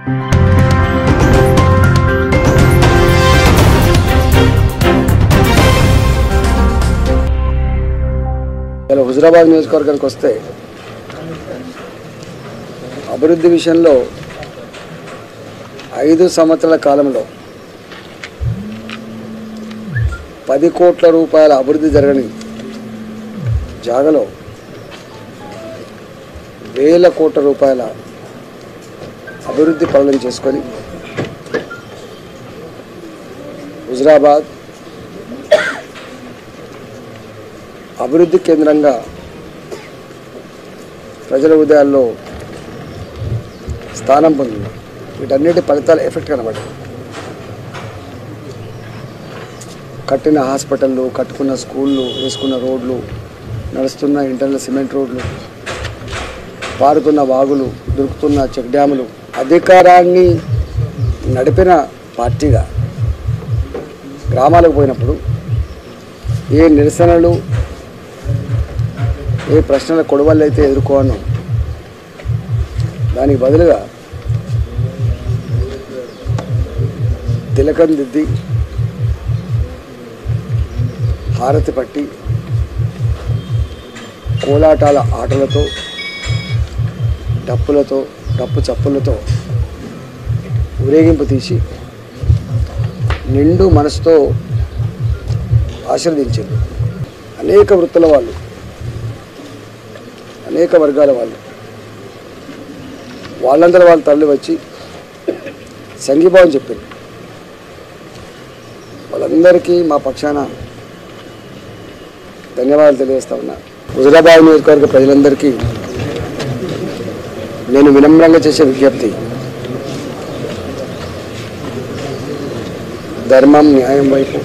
ఇలా హుజరాబాద్ నియోజకవర్గానికి వస్తే అభివృద్ధి విషయంలో ఐదు సంవత్సరాల కాలంలో పది కోట్ల రూపాయల అభివృద్ధి జరగని జాగలో వేల కోట్ల రూపాయల అభివృద్ధి పనులను చేసుకొని హుజరాబాద్ అభివృద్ధి కేంద్రంగా ప్రజల హృదయాల్లో స్థానం పొందింది వీటన్నిటి ఫలితాలు ఎఫెక్ట్ కనబడ్డాయి కట్టిన హాస్పిటళ్ళు కట్టుకున్న స్కూళ్ళు వేసుకున్న రోడ్లు నడుస్తున్న ఇంటర్నల్ సిమెంట్ రోడ్లు పారుతున్న వాగులు దొరుకుతున్న చెక్ డ్యాములు అధికారాన్ని నడిపిన పార్టీగా గ్రామాలకు పోయినప్పుడు ఏ నిరసనలు ఏ ప్రశ్నల కొడవళ్ళు అయితే ఎదుర్కోను దానికి బదులుగా తిలకం దిద్ది హారతి పట్టి కోలాటాల ఆటలతో డప్పులతో డప్పు చప్పులతో ఊరేగింపు తీసి నిండు మనసుతో ఆశీర్వదించింది అనేక వృత్తుల వాళ్ళు అనేక వర్గాల వాళ్ళు వాళ్ళందరూ వాళ్ళ తల్లి వచ్చి సంఘీభావం చెప్పింది వాళ్ళందరికీ మా పక్షాన ధన్యవాదాలు తెలియజేస్తా ఉన్నా హుజరాబాద్ నియోజకవర్గ ప్రజలందరికీ నేను వినమ్రంగా చేసే విజ్ఞప్తి ధర్మం న్యాయం వైపు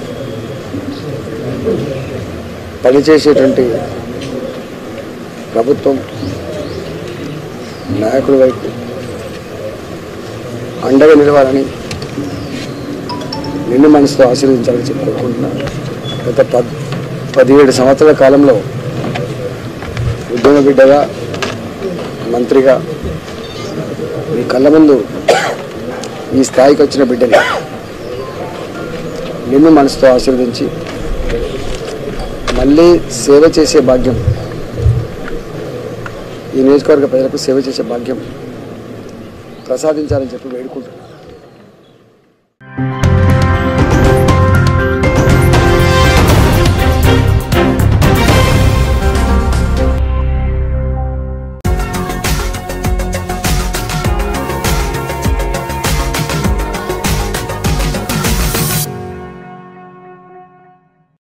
పనిచేసేటువంటి ప్రభుత్వం నాయకుల వైపు అండగా నిలవాలని నిన్ను మనసుతో ఆశీర్వదించాలని చెప్పి కోరుకుంటున్నాను గత పద్ పదిహేడు సంవత్సరాల కాలంలో ఉద్యమ బిడ్డగా మంత్రిగా మీ కళ్ళ ముందు ఈ స్థాయికి వచ్చిన బిడ్డని నిన్ను మనసుతో ఆశీర్వదించి మళ్ళీ సేవ చేసే భాగ్యం ఈ నియోజకవర్గ ప్రజలకు సేవ చేసే భాగ్యం ప్రసాదించాలని చెప్పి వేడుకుంటున్నాను